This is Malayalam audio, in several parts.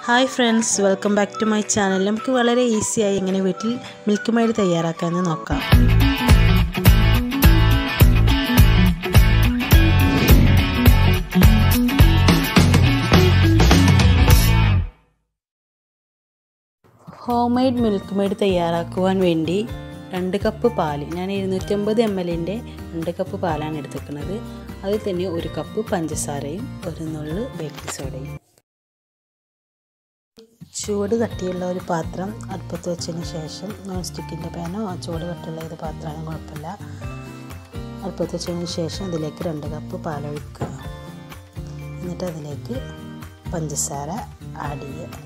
Hi friends welcome back to my channel നമുക്ക് വളരെ ഈസിയായി എങ്ങനെ വീട്ടിൽ മിൽക്ക് മെയ്ഡ് തയ്യാറാക്കാമെന്ന് നോക്കാം ഹോം മെയ്ഡ് മിൽക്ക് മെയ്ഡ് തയ്യാറാക്കുവാൻ വേണ്ടി രണ്ട് കപ്പ് പാൽ ഞാൻ ഇരുന്നൂറ്റമ്പത് എം എല്ലിൻ്റെ രണ്ട് കപ്പ് പാലാണ് എടുത്തിരിക്കുന്നത് അതിൽ തന്നെ ഒരു കപ്പ് പഞ്ചസാരയും ഒരു നുള്ളു ബേക്കിംഗ് സോഡയും ചൂട് കട്ടിയുള്ള ഒരു പാത്രം അടുപ്പത്ത് വെച്ചതിന് ശേഷം നോൺ സ്റ്റിക്കിൻ്റെ പാനോ ചൂട് കട്ടിയുള്ള ഏത് പാത്രമായാലും കുഴപ്പമില്ല അടുപ്പത്ത് വെച്ചതിന് ശേഷം അതിലേക്ക് രണ്ട് കപ്പ് പാലൊഴിക്കുക എന്നിട്ട് അതിലേക്ക് പഞ്ചസാര ആഡ് ചെയ്യുക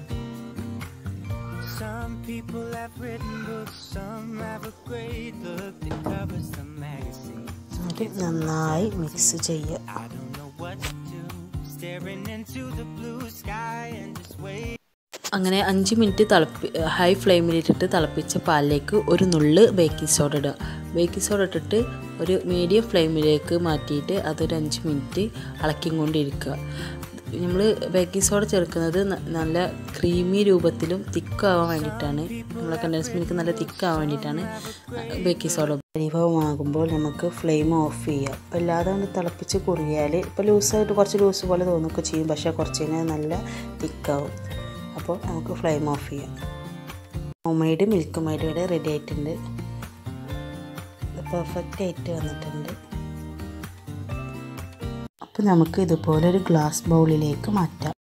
Some people have written books, some have a great look that covers the magazine. എന്നിട്ട് നന്നായി മിക്സ് ചെയ്യുക I don't know what to do, staring into the blue sky and just wait. അങ്ങനെ അഞ്ച് മിനിറ്റ് തിളപ്പി ഹൈ ഫ്ലെയിമിലിട്ടിട്ട് തിളപ്പിച്ച പാലിലേക്ക് ഒരു നുള്ള് ബേക്കിംഗ് സോഡ ഇടുക ബേക്കിംഗ് സോഡ ഇട്ടിട്ട് ഒരു മീഡിയം ഫ്ലെയിമിലേക്ക് മാറ്റിയിട്ട് അതൊരു അഞ്ച് മിനിറ്റ് ഇളക്കിയും കൊണ്ടിരിക്കുക നമ്മൾ ബേക്കിംഗ് സോഡ ചേർക്കുന്നത് ന- നല്ല ക്രീമി രൂപത്തിലും തിക്കാവാൻ വേണ്ടിയിട്ടാണ് നമ്മളെ കണ്ടൻസ് മിൽക്ക് നല്ല തിക്കാവാൻ വേണ്ടിയിട്ടാണ് ബേക്കിംഗ് സോഡ പരിഭവമാകുമ്പോൾ നമുക്ക് ഫ്ലെയിം ഓഫ് ചെയ്യാം അപ്പോൾ അല്ലാതെ കൊണ്ട് തിളപ്പിച്ച് കുറിയാൽ ഇപ്പോൾ ലൂസായിട്ട് കുറച്ച് ലൂസ് പോലെ തോന്നുകയൊക്കെ ചെയ്യും പക്ഷേ കുറച്ച് കഴിഞ്ഞാൽ നല്ല തിക്കാവും അപ്പോൾ നമുക്ക് ഫ്ലെയിം ഓഫ് ചെയ്യാം ഹോംമെയ്ഡ് മിൽക്ക് മെയ്ഡ് ഇവിടെ റെഡി ആയിട്ടുണ്ട് ഇത് പെർഫെക്റ്റ് ആയിട്ട് വന്നിട്ടുണ്ട് അപ്പോൾ നമുക്ക് ഇതുപോലെ ഒരു ഗ്ലാസ് ബൗളിലേക്ക് മാറ്റാം